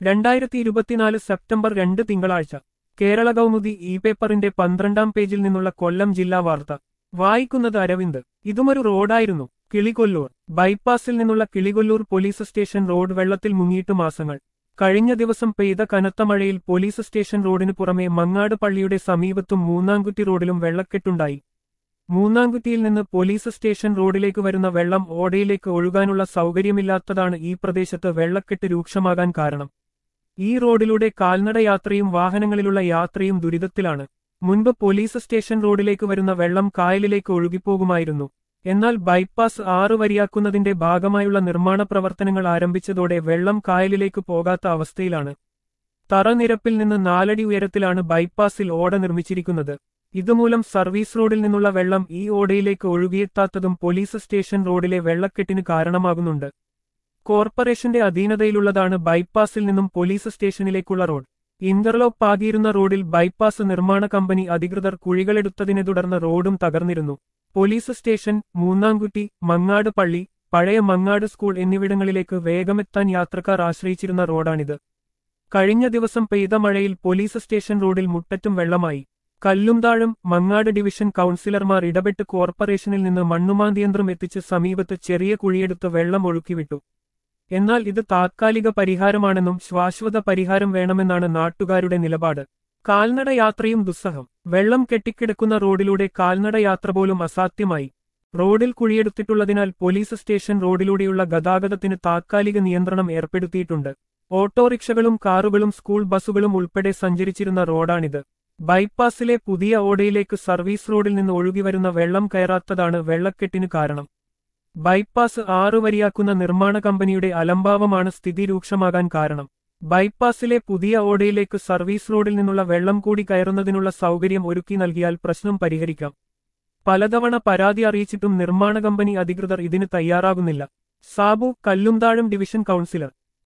രണ്ടായിരത്തി ഇരുപത്തിനാല് സെപ്റ്റംബർ രണ്ട് തിങ്കളാഴ്ച കേരള കൗമുദി ഇ പേപ്പറിന്റെ പന്ത്രണ്ടാം പേജിൽ നിന്നുള്ള കൊല്ലം ജില്ലാ വാർത്ത വായിക്കുന്നത് അരവിന്ദ് ഇതുമൊരു റോഡായിരുന്നു കിളികൊല്ലൂർ ബൈപ്പാസിൽ നിന്നുള്ള കിളികൊല്ലൂർ പോലീസ് സ്റ്റേഷൻ റോഡ് വെള്ളത്തിൽ മുങ്ങിയിട്ട് മാസങ്ങൾ കഴിഞ്ഞ ദിവസം പെയ്ത കനത്ത മഴയിൽ പോലീസ് സ്റ്റേഷൻ റോഡിനു പുറമെ മങ്ങാട് പള്ളിയുടെ സമീപത്തും മൂന്നാംകുറ്റി റോഡിലും വെള്ളക്കെട്ടുണ്ടായി മൂന്നാംകുറ്റിയിൽ നിന്ന് പോലീസ് സ്റ്റേഷൻ റോഡിലേക്ക് വരുന്ന വെള്ളം ഓടയിലേക്ക് ഒഴുകാനുള്ള സൗകര്യമില്ലാത്തതാണ് ഈ പ്രദേശത്ത് വെള്ളക്കെട്ട് രൂക്ഷമാകാൻ കാരണം ഈ റോഡിലൂടെ കാൽനട യാത്രയും വാഹനങ്ങളിലുള്ള യാത്രയും ദുരിതത്തിലാണ് മുൻപ് പോലീസ് സ്റ്റേഷൻ റോഡിലേക്ക് വരുന്ന വെള്ളം കായലിലേക്ക് ഒഴുകിപ്പോകുമായിരുന്നു എന്നാൽ ബൈപ്പാസ് ആറ് വരിയാക്കുന്നതിന്റെ ഭാഗമായുള്ള നിർമ്മാണ പ്രവർത്തനങ്ങൾ ആരംഭിച്ചതോടെ വെള്ളം കായലിലേക്ക് പോകാത്ത അവസ്ഥയിലാണ് തറനിരപ്പിൽ നിന്ന് നാലടി ഉയരത്തിലാണ് ബൈപ്പാസിൽ ഓട നിർമ്മിച്ചിരിക്കുന്നത് ഇതുമൂലം സർവീസ് റോഡിൽ നിന്നുള്ള വെള്ളം ഈ ഓടയിലേക്ക് ഒഴുകിയെത്താത്തതും പോലീസ് സ്റ്റേഷൻ റോഡിലെ വെള്ളക്കെട്ടിന് കാരണമാകുന്നുണ്ട് കോർപ്പറേഷന്റെ അധീനതയിലുള്ളതാണ് ബൈപ്പാസിൽ നിന്നും പോലീസ് സ്റ്റേഷനിലേക്കുള്ള റോഡ് ഇന്റർലോക്ക് പാകിയിരുന്ന റോഡിൽ ബൈപ്പാസ് നിർമ്മാണ കമ്പനി അധികൃതർ കുഴികളെടുത്തതിനെ തുടർന്ന് റോഡും തകർന്നിരുന്നു പോലീസ് സ്റ്റേഷൻ മൂന്നാംകുറ്റി മങ്ങാട് പള്ളി പഴയ മങ്ങാട് സ്കൂൾ എന്നിവിടങ്ങളിലേക്ക് വേഗമെത്താൻ യാത്രക്കാർ ആശ്രയിച്ചിരുന്ന റോഡാണിത് കഴിഞ്ഞ ദിവസം പെയ്ത മഴയിൽ പോലീസ് സ്റ്റേഷൻ റോഡിൽ മുട്ടറ്റും വെള്ളമായി കല്ലുംതാഴും മങ്ങാട് ഡിവിഷൻ കൗൺസിലർമാർ ഇടപെട്ട് കോർപ്പറേഷനിൽ നിന്ന് മണ്ണുമാന്തിയന്ത്രം എത്തിച്ച് സമീപത്ത് ചെറിയ കുഴിയെടുത്ത് വെള്ളം ഒഴുക്കിവിട്ടു എന്നാൽ ഇത് താത്കാലിക പരിഹാരമാണെന്നും ശാശ്വത പരിഹാരം വേണമെന്നാണ് നാട്ടുകാരുടെ നിലപാട് കാൽനട യാത്രയും ദുസ്സഹം വെള്ളം കെട്ടിക്കിടക്കുന്ന റോഡിലൂടെ കാൽനട യാത്ര പോലും അസാധ്യമായി റോഡിൽ കുഴിയെടുത്തിട്ടുള്ളതിനാൽ പോലീസ് സ്റ്റേഷൻ റോഡിലൂടെയുള്ള ഗതാഗതത്തിന് താത്കാലിക നിയന്ത്രണം ഏർപ്പെടുത്തിയിട്ടുണ്ട് ഓട്ടോറിക്ഷകളും കാറുകളും സ്കൂൾ ബസ്സുകളും ഉൾപ്പെടെ സഞ്ചരിച്ചിരുന്ന റോഡാണിത് ബൈപ്പാസിലെ പുതിയ ഓടയിലേക്ക് സർവീസ് റോഡിൽ നിന്ന് ഒഴുകിവരുന്ന വെള്ളം കയറാത്തതാണ് വെള്ളക്കെട്ടിന് കാരണം ബൈപ്പാസ് ആറു വരിയാക്കുന്ന നിർമ്മാണ കമ്പനിയുടെ അലംഭാവമാണ് സ്ഥിതി രൂക്ഷമാകാൻ കാരണം ബൈപ്പാസിലെ പുതിയ ഓടയിലേക്ക് സർവീസ് റോഡിൽ നിന്നുള്ള വെള്ളം കൂടി കയറുന്നതിനുള്ള സൗകര്യം ഒരുക്കി നൽകിയാൽ പ്രശ്നം പരിഹരിക്കാം പലതവണ പരാതി അറിയിച്ചിട്ടും നിർമ്മാണ കമ്പനി അധികൃതർ ഇതിന് തയ്യാറാകുന്നില്ല സാബു കല്ലുംതാഴം ഡിവിഷൻ കൗൺസിലർ